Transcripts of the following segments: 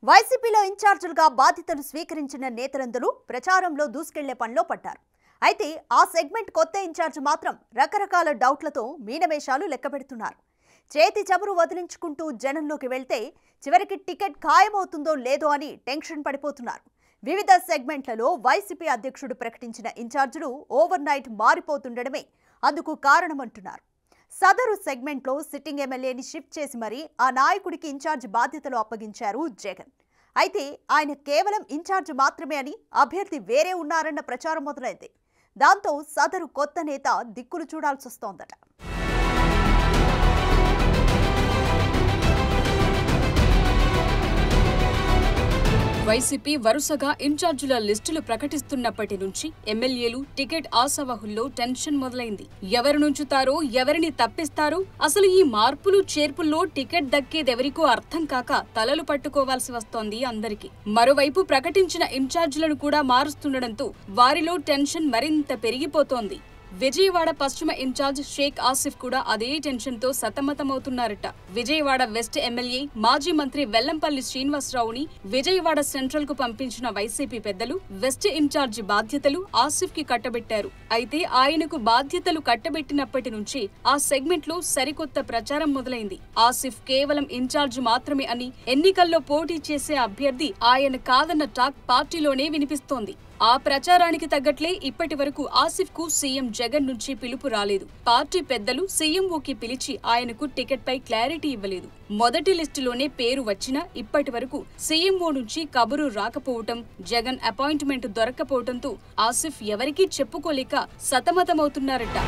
వైసీపీలో ఇన్ఛార్జీలుగా బాధ్యతలు స్వీకరించిన నేతలందరూ ప్రచారంలో దూసుకెళ్లే పనిలో పడ్డారు అయితే ఆ సెగ్మెంట్ కొత్త ఇన్ఛార్జ్ మాత్రం రకరకాల డౌట్లతో మీనమేషాలు లెక్కపెడుతున్నారు చేతి చమురు వదిలించుకుంటూ జనంలోకి వెళ్తే చివరికి టికెట్ ఖాయమవుతుందో లేదో అని టెన్షన్ పడిపోతున్నారు వివిధ సెగ్మెంట్లలో వైసీపీ అధ్యక్షుడు ప్రకటించిన ఇన్ఛార్జీలు ఓవర్ నైట్ మారిపోతుండడమే అందుకు కారణమంటున్నారు సదరు సెగ్మెంట్లో సిట్టింగ్ ఎమ్మెల్యేని షిఫ్ట్ చేసి మరీ ఆ నాయకుడికి ఇన్ఛార్జ్ బాధ్యతలు అప్పగించారు జగన్ అయితే ఆయన కేవలం ఇన్ఛార్జ్ మాత్రమే అని అభ్యర్థి వేరే ఉన్నారన్న ప్రచారం మొదలైంది దాంతో సదరు కొత్త నేత దిక్కులు చూడాల్సి వస్తోందట వైసీపీ వరుసగా ఇన్ఛార్జీల లిస్టులు ప్రకటిస్తున్నప్పటి నుంచి ఎమ్మెల్యేలు టికెట్ ఆశావహుల్లో టెన్షన్ మొదలైంది ఎవరు నుంచుతారో ఎవరిని తప్పిస్తారో అసలు ఈ మార్పులు చేర్పుల్లో టికెట్ దక్కేదెవరికో అర్థం కాక తలలు పట్టుకోవాల్సి వస్తోంది అందరికీ మరోవైపు ప్రకటించిన ఇన్ఛార్జీలను కూడా మారుస్తుండటంతో వారిలో టెన్షన్ మరింత పెరిగిపోతోంది విజయవాడ పశ్చిమ ఇన్ఛార్జ్ షేక్ ఆసిఫ్ కూడా అదే టెన్షన్ తో సతమతమవుతున్నారట విజయవాడ వెస్ట్ ఎమ్మెల్యే మాజీ మంత్రి వెల్లంపల్లి శ్రీనివాసరావుని విజయవాడ సెంట్రల్ కు పంపించిన వైసీపీ పెద్దలు వెస్ట్ ఇన్ఛార్జి బాధ్యతలు ఆసిఫ్ కి కట్టబెట్టారు అయితే ఆయనకు బాధ్యతలు కట్టబెట్టినప్పటి నుంచి ఆ సెగ్మెంట్ లో సరికొత్త ప్రచారం మొదలైంది ఆసిఫ్ కేవలం ఇన్ఛార్జ్ మాత్రమే అని ఎన్నికల్లో పోటీ చేసే అభ్యర్థి ఆయన కాదన్న టాక్ పార్టీలోనే వినిపిస్తోంది ఆ ప్రచారానికి తగ్గట్లే ఇప్పటి వరకు ఆసిఫ్ కు సీఎం జగన్ నుంచి పిలుపు రాలేదు పార్టీ పెద్దలు సీఎంఓకి పిలిచి ఆయనకు టికెట్ పై క్లారిటీ ఇవ్వలేదు మొదటి లిస్టులోనే పేరు వచ్చినా ఇప్పటి వరకు సీఎంఓ నుంచి కబురు రాకపోవటం జగన్ అపాయింట్మెంట్ దొరక్కపోవటంతో ఆసిఫ్ ఎవరికీ చెప్పుకోలేక సతమతమవుతున్నారట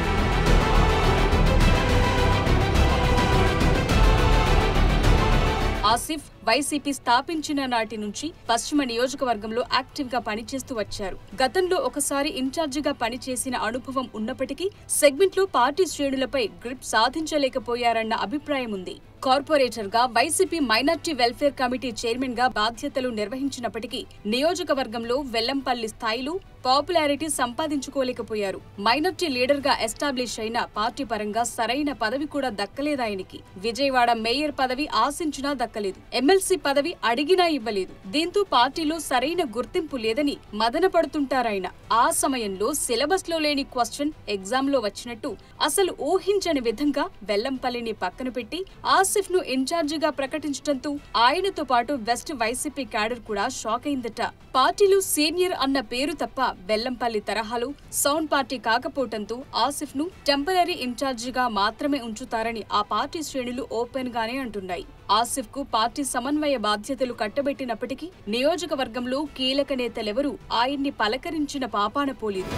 ఆసిఫ్ వైసీపీ స్థాపించిన నాటి నుంచి పశ్చిమ నియోజకవర్గంలో యాక్టివ్ గా పనిచేస్తూ వచ్చారు గతంలో ఒకసారి ఇన్ఛార్జిగా పనిచేసిన అనుభవం ఉన్నప్పటికీ సెగ్మెంట్ లో పార్టీ శ్రేణులపై గ్రిప్ సాధించలేకపోయారన్న అభిప్రాయం ఉంది కార్పొరేటర్ గా YCP minority welfare committee chairman గా బాధ్యతలు నిర్వహించినప్పటికీ నియోజకవర్గంలో వెల్లంపల్లి స్థాయిలో పాపులారిటీ సంపాదించుకోలేకపోయారు మైనార్టీ లీడర్ గా ఎస్టాబ్లిష్ అయిన పార్టీ పరంగా సరైన పదవి కూడా దక్కలేదాయనికి విజయవాడ మేయర్ పదవి ఆశించినా దక్కలేదు ఎమ్మెల్సీ పదవి అడిగినా ఇవ్వలేదు దీంతో పార్టీలో సరైన గుర్తింపు లేదని మదన పడుతుంటారాయన ఆ సమయంలో సిలబస్ లో లేని క్వశ్చన్ ఎగ్జామ్ లో వచ్చినట్టు అసలు ఊహించని విధంగా వెల్లంపల్లిని పక్కన పెట్టి ఆసిఫ్ ను ఇన్ఛార్జిగా ప్రకటించడంతో ఆయనతో పాటు వెస్ట్ వైసీపీ క్యాడర్ కూడా షాక్ అయిందట పార్టీలో సీనియర్ అన్న పేరు తప్ప వెల్లంపల్లి తరహాలో సౌండ్ పార్టీ కాకపోవడంతో ఆసిఫ్ ను టెంపరీ ఇన్ఛార్జిగా మాత్రమే ఉంచుతారని ఆ పార్టీ శ్రేణులు ఓపెన్ గానే అంటున్నాయి ఆసిఫ్ కు పార్టీ సమన్వయ బాధ్యతలు కట్టబెట్టినప్పటికీ నియోజకవర్గంలో కీలక నేతలెవరూ ఆయన్ని పలకరించిన పాపాన పోలేదు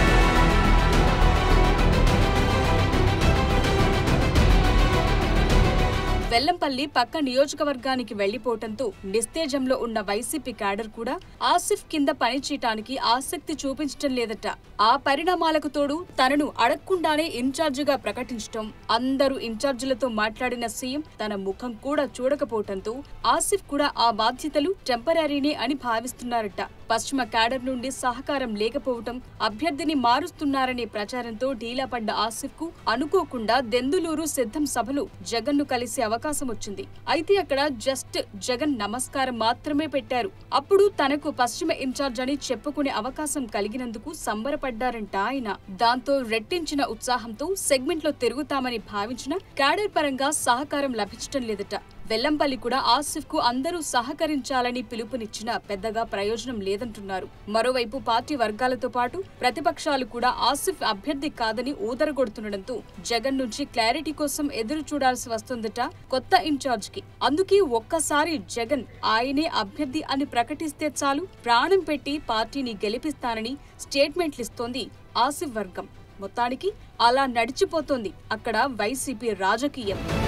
వెల్లంపల్లి పక్క నియోజకవర్గానికి వెళ్లిపోవటంతో నిస్తేజంలో ఉన్న వైసీపీ క్యాడర్ కూడా ఆసిఫ్ కింద పనిచేయటానికి ఆసక్తి చూపించటం లేదట ఆ పరిణామాలకు తోడు తనను అడగకుండానే ఇన్ఛార్జిగా ప్రకటించటం అందరూ ఇన్ఛార్జీలతో మాట్లాడిన సీఎం తన ముఖం కూడా చూడకపోవటంతో ఆసిఫ్ కూడా ఆ బాధ్యతలు టెంపరీనే అని భావిస్తున్నారట పశ్చిమ క్యాడర్ నుండి సహకారం లేకపోవటం అభ్యర్థిని మారుస్తున్నారనే ప్రచారంతో ఢీలా పడ్డ ఆసిఫ్ కు అనుకోకుండా దెందులూరు సిద్ధం సభలు జగన్ ను కలిసే అవకాశం వచ్చింది అయితే అక్కడ జస్ట్ జగన్ నమస్కారం మాత్రమే పెట్టారు అప్పుడు తనకు పశ్చిమ ఇన్ఛార్జ్ అని చెప్పుకునే అవకాశం కలిగినందుకు సంబరపడ్డారంట ఆయన దాంతో రెట్టించిన ఉత్సాహంతో సెగ్మెంట్ లో తిరుగుతామని భావించిన క్యాడర్ పరంగా సహకారం లభించటం లేదట వెల్లంపల్లి కూడా ఆసిఫ్ కు అందరూ సహకరించాలని పిలుపునిచ్చినా పెద్దగా ప్రయోజనం లేదంటున్నారు మరోవైపు పార్టీ వర్గాలతో పాటు ప్రతిపక్షాలు కూడా ఆసిఫ్ అభ్యర్థి కాదని ఊదరగొడుతుండటంతో జగన్ నుంచి క్లారిటీ కోసం ఎదురు చూడాల్సి వస్తుందట కొత్త ఇన్ఛార్జ్ కి అందుకే ఒక్కసారి జగన్ ఆయనే అభ్యర్థి అని ప్రకటిస్తే చాలు ప్రాణం పెట్టి పార్టీని గెలిపిస్తానని స్టేట్మెంట్లిస్తోంది ఆసిఫ్ వర్గం మొత్తానికి అలా నడిచిపోతోంది అక్కడ వైసీపీ రాజకీయం